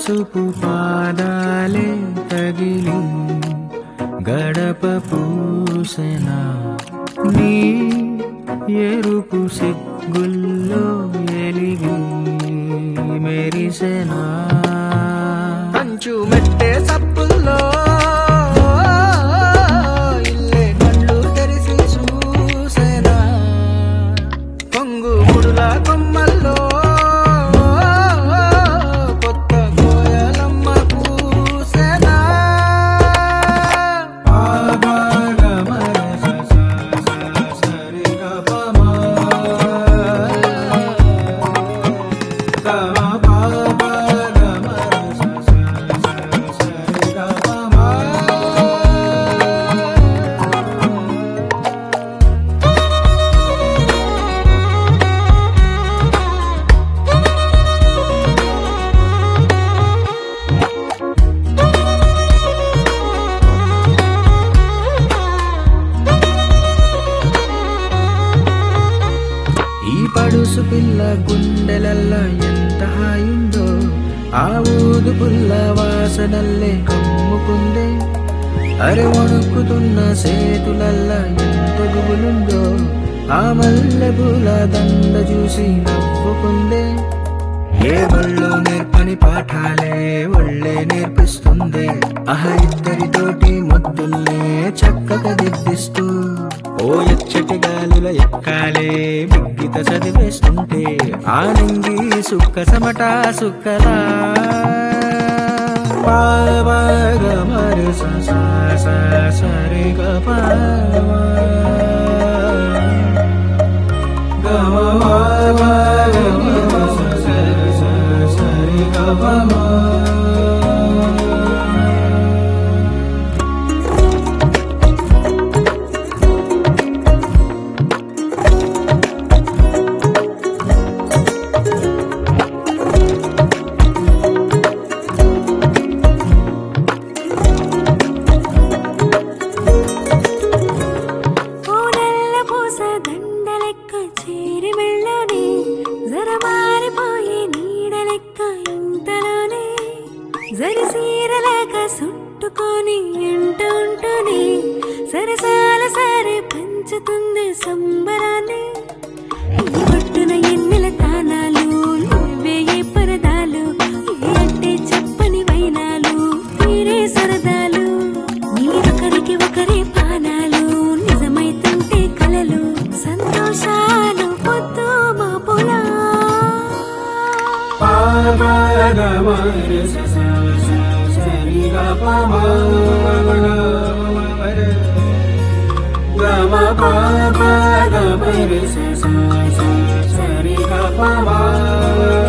పసుపు పాదాలే తగిలి గడప పూసెనా నీ ఎరుపు సిగ్గుల్లో ఎలిగి మెరిసెనా కంచు మెట్టే సప్పుల్లో ఇల్లే కళ్ళు తెరిసి చూసేనా కొంగు ముడుల కొమ్మల్లో కొత్త కోయలమ్మ కూసేనా ఈ పడుసు పిల్ల గుండెలల్ల ఎంత హాయుందో ఆ ఊదు పుల్ల వాసనల్లే కమ్ముకుందే అరే వణుకుతున్న సేతులల్ల ఎంత గుబులుందో ఆ మల్లె పూల దండ చూసి నవ్వుకుందే ఏ ఒళ్ళు నేర్పని పాఠాలే ఒళ్ళే నేర్పిస్తుంది అహ ఇద్దరితోటి ముద్దుల్నే చక్కగా దిద్దిస్తూ ఓ ఎచ్చటి గాలుల ఎక్కాలే బిగ్గిత చదివేస్తుంటే ఆనంగి సుక్క సమట సుక్కలా పావగ మరి స స స సరి గ పావ పూనల్ల పూస దండలెక్క చేరి వెళ్ళని జరమారిపోయి నీడలెక్క ఇంతలోనే జరిసీరలాగా సుట్టుకొని ఇంట ఉంటూనే సరసాల సారే పంచుతుంది సంబరాన్ని ఈ పట్టున ఎన్నెల తానాలు నువ్వే ఏ పరదాలు ఏ అంటే చెప్పని వైనాలు తీరే సరదాలు మీరొకరికి ఒకరే పానాలు నిజమైతుంటే కలలు సంతోషాలు పొద్దు మా పొలా సరి గ